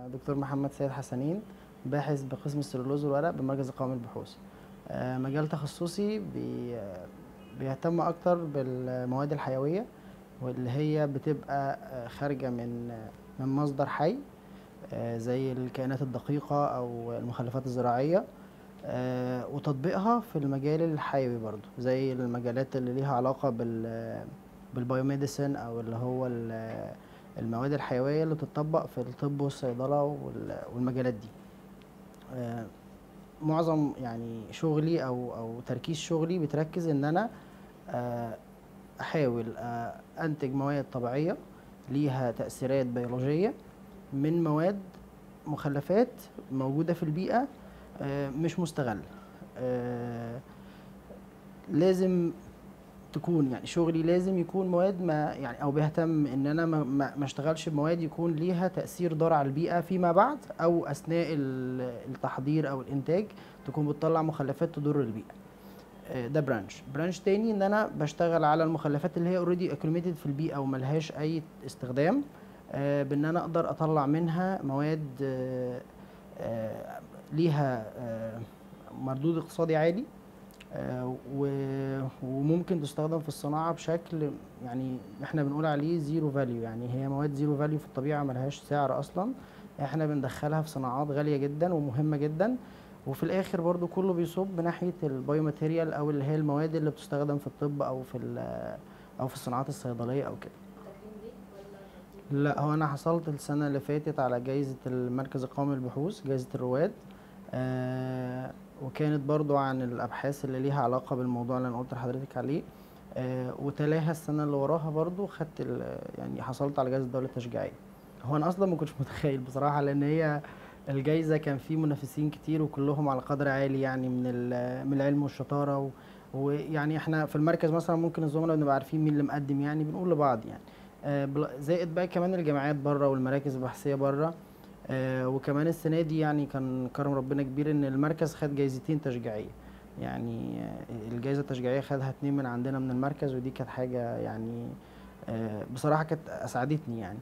دكتور محمد سيد حسنين باحث بقسم السلولوز والورق بمركز القومي للبحوث آه، مجال تخصصي بي بيهتم اكتر بالمواد الحيويه واللي هي بتبقى آه، خارجه من من مصدر حي آه، زي الكائنات الدقيقه او المخلفات الزراعيه آه، وتطبيقها في المجال الحيوي برضو زي المجالات اللي ليها علاقه بال بالبايوميديسن او اللي هو ال- المواد الحيويه اللي بتطبق في الطب والصيدله وال- والمجالات دي آه، معظم يعني شغلي او او تركيز شغلي بتركز ان انا آه، احاول آه، انتج مواد طبيعيه ليها تاثيرات بيولوجيه من مواد مخلفات موجوده في البيئه آه، مش مستغله آه، لازم تكون يعني شغلي لازم يكون مواد ما يعني او بيهتم ان انا ما, ما, ما اشتغلش بمواد يكون ليها تاثير ضار على البيئه فيما بعد او اثناء ال- التحضير او الانتاج تكون بتطلع مخلفات تضر البيئه آه، ده برانش برانش تاني ان انا بشتغل على المخلفات اللي هي اوريدي اكلوميتد في البيئه وملهاش اي استخدام آه، بان انا اقدر اطلع منها مواد آه، آه، ليها آه، مردود اقتصادي عالي آه، و- وممكن تستخدم في الصناعة بشكل يعني احنا بنقول عليه زيرو فاليو يعني هي مواد زيرو فاليو في الطبيعة ملهاش سعر أصلا احنا بندخلها في صناعات غالية جدا ومهمة جدا وفي الآخر برضو كله بيصب ناحية البايوماتيريال أو اللي هي المواد اللي بتستخدم في الطب أو في ال- أو في الصناعات الصيدلية أو كده لا هو انا حصلت السنه اللي فاتت على جائزه المركز القومي للبحوث جائزه الرواد آه وكانت برضو عن الابحاث اللي ليها علاقه بالموضوع اللي انا قلت لحضرتك عليه آه وتلاها السنه اللي وراها برضو خدت ال- يعني حصلت على جائزه الدوله التشجيعيه هو انا اصلا ما كنتش متخيل بصراحه لان هي الجائزه كان في منافسين كتير وكلهم على قدر عالي يعني من ال- من العلم والشطاره و ويعني احنا في المركز مثلا ممكن الزملاء بنبقى عارفين مين اللي مقدم يعني بنقول لبعض يعني آه، بل- زائد بقى كمان الجامعات بره والمراكز البحثيه بره آه، وكمان السنه دي يعني كان كرم ربنا كبير ان المركز خد جايزتين تشجيعيه يعني آه، الجائزه التشجيعيه خدها اتنين من عندنا من المركز ودي كانت حاجه يعني آه، بصراحه كانت اسعدتني يعني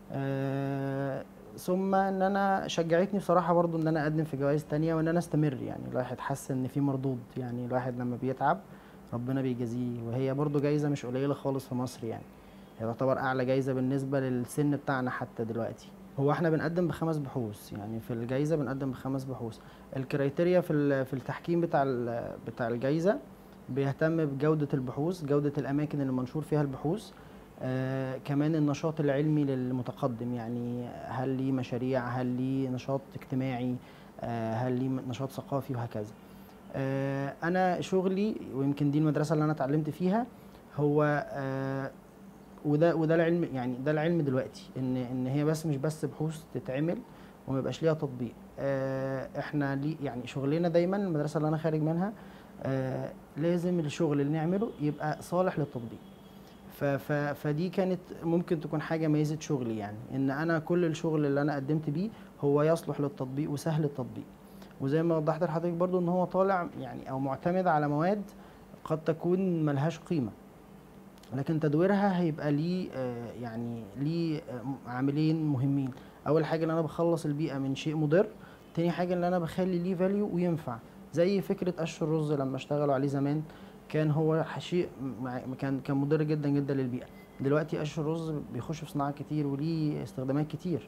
آه، ثم ان انا شجعتني بصراحه برضو ان انا اقدم في جوائز تانية وان انا استمر يعني الواحد حس ان في مردود يعني الواحد لما بيتعب ربنا بيجازيه وهي برضو جايزه مش قليله خالص في مصر يعني هي تعتبر اعلى جايزه بالنسبه للسن بتاعنا حتى دلوقتي هو احنا بنقدم بخمس بحوث يعني في الجايزه بنقدم بخمس بحوث الكريتيريا في ال- في التحكيم بتاع ال- بتاع الجايزه بيهتم بجوده البحوث جوده الاماكن اللي منشور فيها البحوث آه كمان النشاط العلمي للمتقدم يعني هل ليه مشاريع هل ليه نشاط اجتماعي آه هل ليه نشاط ثقافي وهكذا آه انا شغلي ويمكن دي المدرسه اللي انا اتعلمت فيها هو آه وده وده العلم يعني ده العلم دلوقتي ان ان هي بس مش بس بحوث تتعمل وما يبقاش ليها تطبيق آه احنا ليه يعني شغلنا دايما المدرسه اللي انا خارج منها آه لازم الشغل اللي نعمله يبقى صالح للتطبيق ف ف فدي كانت ممكن تكون حاجه ميزه شغلي يعني ان انا كل الشغل اللي انا قدمت بيه هو يصلح للتطبيق وسهل التطبيق وزي ما وضحت لحضرتك برضو ان هو طالع يعني او معتمد على مواد قد تكون ملهاش قيمه لكن تدويرها هيبقى ليه آه، يعني ليه آه، عاملين مهمين اول حاجه ان انا بخلص البيئه من شيء مضر تاني حاجه ان انا بخلي ليه فاليو وينفع زي فكره قش الرز لما اشتغلوا عليه زمان كان هو شيء مع- كان كان مضر جدا جدا للبيئه دلوقتي قش الرز بيخش في صناعه كتير وليه استخدامات كتير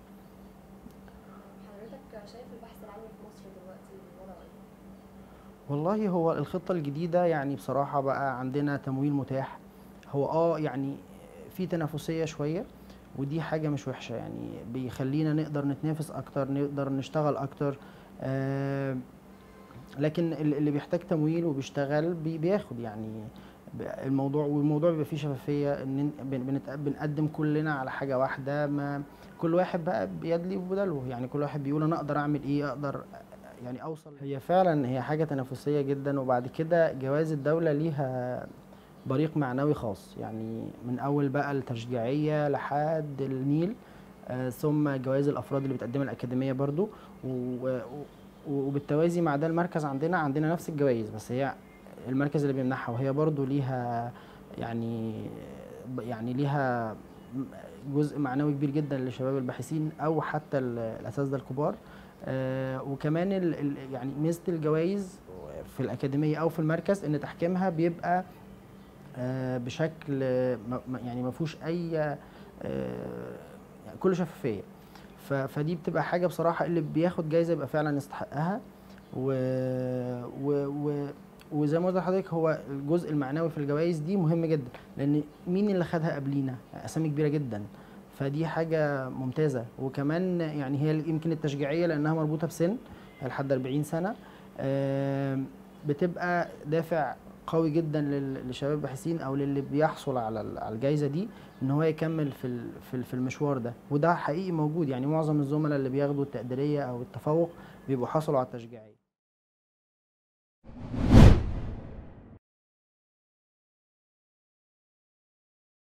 حضرتك شايف البحث العلمي في مصر دلوقتي وضعه ايه؟ والله هو الخطة الجديدة يعني بصراحة بقى عندنا تمويل متاح هو اه يعني في تنافسية شوية ودي حاجة مش وحشة يعني بيخلينا نقدر نتنافس أكتر نقدر نشتغل أكتر آه لكن ال- اللي بيحتاج تمويل وبيشتغل بي- بياخد يعني ب- الموضوع والموضوع بيبقى فيه شفافية ان بن- بنت- بنقدم كلنا على حاجة واحدة ما كل واحد بقى بيدلي ببدله يعني كل واحد بيقول انا اقدر اعمل ايه اقدر يعني اوصل هي فعلا هي حاجه تنافسيه جدا وبعد كده جوائز الدوله ليها بريق معنوي خاص يعني من اول بقى التشجيعيه لحد النيل آه ثم جوائز الافراد اللي بتقدمها الاكاديميه برضو و- و- وبالتوازي مع ده المركز عندنا عندنا نفس الجوائز بس هي المركز اللي بيمنحها وهي برضو ليها يعني يعني ليها جزء معنوي كبير جدا لشباب الباحثين او حتى ال- الاساتذه الكبار آه، وكمان ال- ال- يعني ميزه الجوائز في الاكاديميه او في المركز ان تحكيمها بيبقى آه، بشكل آه، ما- ما- يعني ما فيهوش اي آه، يعني كله شفافيه ف- فدي بتبقى حاجه بصراحه اللي بياخد جايزه يبقى فعلا يستحقها و... و... و... وزي ما قلت لحضرتك هو الجزء المعنوي في الجوائز دي مهم جدا لان مين اللي خدها قبلينا اسامي كبيره جدا فدي حاجه ممتازه وكمان يعني هي يمكن التشجيعيه لانها مربوطه بسن لحد 40 سنه آم، بتبقى دافع قوي جدا لل- للشباب الباحثين او للي بيحصل على ال- على الجائزه دي ان هو يكمل في ال- في ال- في المشوار ده وده حقيقي موجود يعني معظم الزملاء اللي بياخدوا التقديريه او التفوق بيبقوا حصلوا على التشجيعيه